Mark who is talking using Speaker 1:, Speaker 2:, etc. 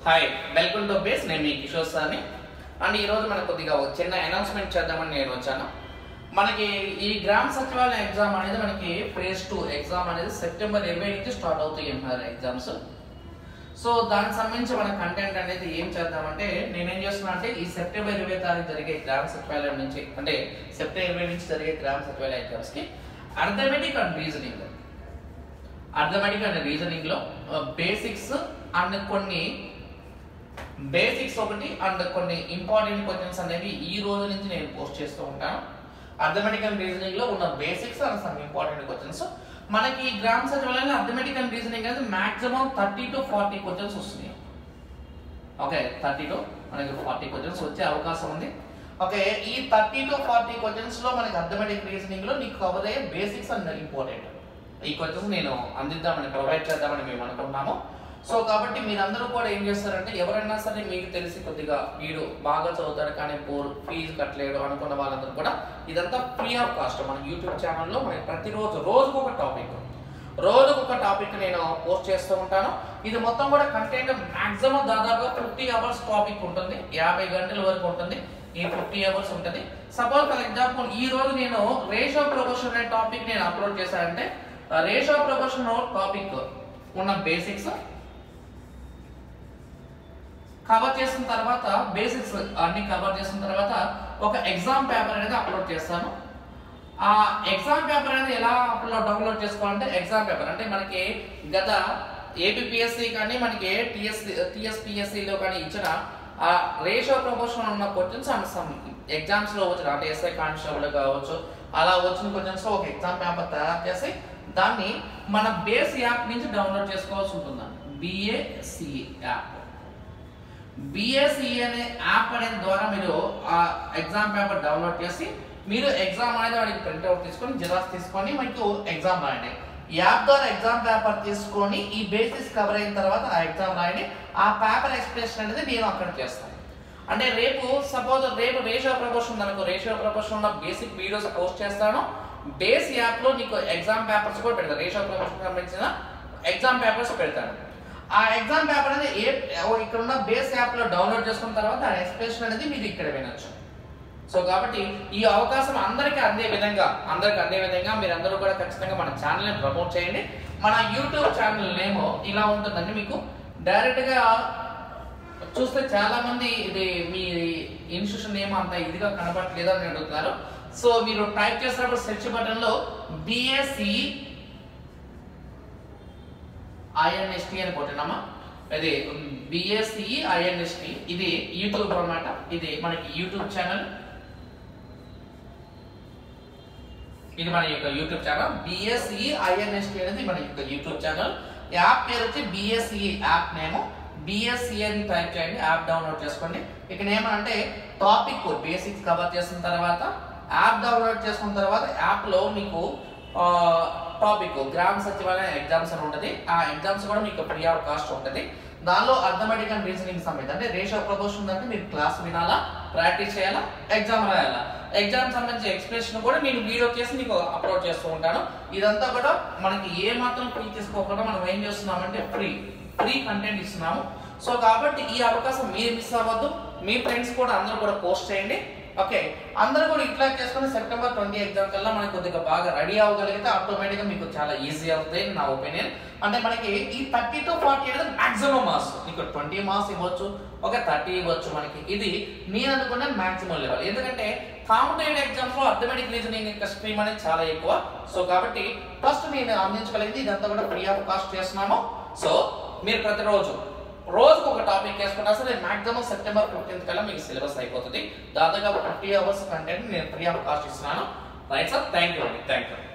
Speaker 1: hi welcome to base నేను మీ కిషోర్ సార్ని and ఈరోజు మనకు కొద్దిగా ఒక చిన్న అనౌన్స్మెంట్ చేద్దామని నేను వచ్చాను మనకి ఈ గ్రామ సచివాలయ ఎగ్జామ్ అనేది మనకి ఫేజ్ టూ ఎగ్జామ్ అనేది సెప్టెంబర్ ఇరవై నుంచి స్టార్ట్ అవుతాయి అంటున్నారు ఎగ్జామ్స్ సో దానికి సంబంధించి మన కంటెంట్ అనేది ఏం చేద్దామంటే నేనేం చేస్తున్నా అంటే ఈ సెప్టెంబర్ ఇరవై తారీఖు జరిగే గ్రామ సచివాలయం నుంచి అంటే సెప్టెంబర్ ఇరవై నుంచి జరిగే గ్రామ సచివాలయ ఎగ్జామ్స్కి arithmetic and reasoning arithmetic and reasoning లో బేసిక్స్ అండ్ కొన్ని బేసిక్స్ ఒకటి అండ్ కొన్ని ఇంపార్టెంట్ క్వశ్చన్స్ అనేవి ఈ రోజు నుంచి నేను పోస్ట్ చేస్తూ ఉంటాను అర్థమెటిక్ అండ్ రీజనింగ్ లో ఉన్న basics and some important questions మనకి ఈ గ్రామ సచివాలయంలో అర్థమెటిక్ అండ్ రీజనింగ్ అనేది maximum thirty to forty questions వస్తున్నాయి ఓకే థర్టీ టు మనకి ఫార్టీ క్వశ్చన్స్ వచ్చే అవకాశం ఉంది ఓకే ఈ థర్టీ టు ఫార్టీ క్వశ్చన్స్ లో మనకి అర్థమెటిక్ రీజనింగ్ లో నీకు కవర్ అయ్యే బేసిక్స్ అండ్ ఇంపార్టెంట్ ఈ క్వశ్చన్స్ నేను అందిద్దామని ప్రొవైడ్ చేద్దామని మేము అనుకుంటున్నాము సో కాబట్టి మీరందరూ కూడా ఏం చేస్తారంటే ఎవరైనా సరే మీకు తెలిసి కొద్దిగా వీడు బాగా చదువుతాడు కానీ పోరు ఫీజు కట్టలేడు అనుకున్న వాళ్ళందరూ కూడా ఇదంతా ఫ్రీ ఆఫ్ కాస్ట్ మన యూట్యూబ్ ఛానల్లో మనకి ప్రతిరోజు రోజుకు ఒక టాపిక్ రోజుకు ఒక టాపిక్ నేను పోస్ట్ చేస్తూ ఉంటాను ఇది మొత్తం కూడా కంటెంట్ మాక్సిమం దాదాపు ఫిఫ్టీ అవర్స్ టాపిక్ ఉంటుంది యాభై గంటల వరకు ఉంటుంది ఈ ఫిఫ్టీ అవర్స్ ఉంటుంది సపోజ్ ఫర్ ఎగ్జాంపుల్ ఈ రోజు నేను రేషియో ప్రొపోర్షన్ అనే టాపిక్ నేను అప్లోడ్ చేశానంటే రేషియో ప్రొపోర్షన్ టాపిక్ ఉన్న బేసిక్స్ కవర్ చేసిన తర్వాత బేసిక్స్ అన్ని కవర్ చేసిన తర్వాత ఒక ఎగ్జామ్ పేపర్ అనేది అప్లోడ్ చేస్తాను ఆ ఎగ్జామ్ పేపర్ అనేది ఎలా అప్లోడ్ డౌన్లోడ్ చేసుకోవాలంటే ఎగ్జామ్ పేపర్ అంటే మనకి గత ఏపీఎస్సి కానీ మనకి టిఎస్సి టిఎస్పిఎస్సిలో కానీ ఇచ్చిన ఆ రేషియో ప్రపోర్షన్ ఉన్న క్వశ్చన్స్ అండ్ సమ్ ఎగ్జామ్స్ లో వచ్చిన అంటే ఎస్ఐ కానిస్టేబుల్ కావచ్చు అలా వచ్చిన క్వశ్చన్స్ ఒక ఎగ్జామ్ పేపర్ తయారు చేసి దాన్ని మన బేస్ యాప్ నుంచి డౌన్లోడ్ చేసుకోవాల్సి ఉంటుందండి బిఏసి యాప్ బిఎస్ఈ అనే యాప్ అనేది ద్వారా మీరు ఆ ఎగ్జామ్ పేపర్ డౌన్లోడ్ చేసి మీరు ఎగ్జామ్ అనేది వాడికి ప్రింట్అవుట్ తీసుకొని జిరాక్స్ తీసుకొని మీకు ఎగ్జామ్ రాయండి యాప్ ద్వారా ఎగ్జామ్ పేపర్ తీసుకొని ఈ బేసిస్ కవర్ అయిన తర్వాత ఆ ఎగ్జామ్ రాయండి ఆ పేపర్ ఎక్స్ప్రెషన్ అనేది నేను అక్కడ చేస్తాను అంటే రేపు సపోజ్ రేపు రేషియో ప్రపోర్షన్ అనుకో రేషియో ప్రపోర్షన్ ఉన్న బేసిక్ వీడియోస్ పోస్ట్ చేస్తాను బేస్ యాప్ లో నీకు ఎగ్జామ్ పేపర్స్ కూడా పెడతాను రేషియో ప్రపోర్షన్ సంబంధించిన ఎగ్జామ్ పేపర్స్ పెడతాను ఆ ఎగ్జామ్ పేపర్ అనేది ఏ ఓ ఇక్కడ ఉన్న బేస్ యాప్ లో డౌన్లోడ్ చేసుకున్న తర్వాత ఆ ఎక్స్ప్రెషన్ అనేది మీరు ఇక్కడ వినొచ్చు సో కాబట్టి ఈ అవకాశం అందరికీ అందే విధంగా అందరికి అందే విధంగా మీరు అందరూ కూడా ఖచ్చితంగా మన ఛానల్ని ప్రమోట్ చేయండి మన యూట్యూబ్ ఛానల్ నేమో ఇలా ఉంటుందండి మీకు డైరెక్ట్ గా చూస్తే చాలా మంది ఇది మీ ఇన్స్టిట్యూషన్ నేమ్ అంత ఇదిగా కనబడట్లేదు అని అడుగుతున్నారు సో మీరు టైప్ చేసినప్పుడు సెర్చ్ బటన్ లో బిఎస్సి ఐఎన్ఎస్టి అని కొట్టినామా అది బిఎస్సి ఐఎన్ఎస్టి ఇది యూట్యూబ్ అన్నమాట ఇది మనకి యూట్యూబ్ ఛానల్ ఇది మన యొక్క యూట్యూబ్ ఛానల్ బిఎస్సి ఐఎన్ఎస్టి అనేది మన యొక్క యూట్యూబ్ ఛానల్ యాప్ పేరు వచ్చి బిఎస్సి యాప్ నేమ్ బిఎస్సి అని టైప్ చేయండి యాప్ డౌన్లోడ్ చేసుకోండి ఇక్కడ ఏమంటే టాపిక్ బేసిక్స్ కవర్ చేసిన తర్వాత యాప్ డౌన్లోడ్ చేసుకున్న తర్వాత యాప్ లో మీకు టాపిక్ గ్రామ సచివాలయం ఎగ్జామ్స్ అని ఉంటుంది ఆ ఎగ్జామ్స్ కూడా మీకు ఫ్రీ ఆఫ్ కాస్ట్ ఉంటుంది దానిలో అర్థమెటిక్ అండ్ రీజనింగ్ సంబంధించి అంటే రేషియో ప్రపోర్షన్ అంటే మీరు క్లాస్ వినాలా ప్రాక్టీస్ చేయాలా ఎగ్జామ్ రాయాలా ఎగ్జామ్ సంబంధించి ఎక్స్ప్రెషన్ కూడా నేను వీడియో చేసి మీకు అప్లోడ్ చేస్తూ ఉంటాను ఇదంతా కూడా మనకి ఏ మాత్రం ఫ్రీ తీసుకోకుండా మనం ఏం చేస్తున్నామంటే ఫ్రీ ఫ్రీ కంటెంట్ ఇస్తున్నాము సో కాబట్టి ఈ అవకాశం మీరు మిస్ అవ్వద్దు మీ ఫ్రెండ్స్ కూడా అందరూ కూడా పోస్ట్ చేయండి ఓకే అందరూ కూడా ఇట్లా చేసుకుని సెప్టెంబర్ ట్వంటీ ఎగ్జామ్ కల్లా మనకి కొద్దిగా బాగా రెడీ అవ్వగలిగితే ఆటోమేటిక్ గా మీకు చాలా ఈజీ అవుతాయి నా ఒపీనియన్ అంటే మనకి ఈ థర్టీ టు ఫార్టీ అనేది మాక్సిమం మార్క్స్ నీకు ట్వంటీ మార్క్స్ ఇవ్వచ్చు ఒక థర్టీ ఇవ్వచ్చు మనకి ఇది నేను అనుకునే మాక్సిమం లెవెల్ ఎందుకంటే కాంపిటేటివ్ ఎగ్జామ్స్ లో అర్థమెటిక్ రీజనింగ్ యొక్క స్ట్రీమ్ అనేది చాలా ఎక్కువ సో కాబట్టి ఫస్ట్ నేను అందించగలిగింది ఇదంతా కూడా ఫ్రీ ఆఫ్ కాస్ట్ చేస్తున్నాము సో మీరు ప్రతిరోజు రోజుకు ఒక టాపిక్ వేసుకున్నా సరే మాక్సిమం సెప్టెంబర్ ఫిఫ్టీన్త్ కల్లా మీకు సిలబస్ అయిపోతుంది దాదాపు ఫిఫ్టీ అవర్స్ కంటెంట్ నేను ఫ్రీ ఆఫ్ కాస్ట్ ఇస్తున్నాను రైట్ సార్ థ్యాంక్ యూ అండి థ్యాంక్ యూ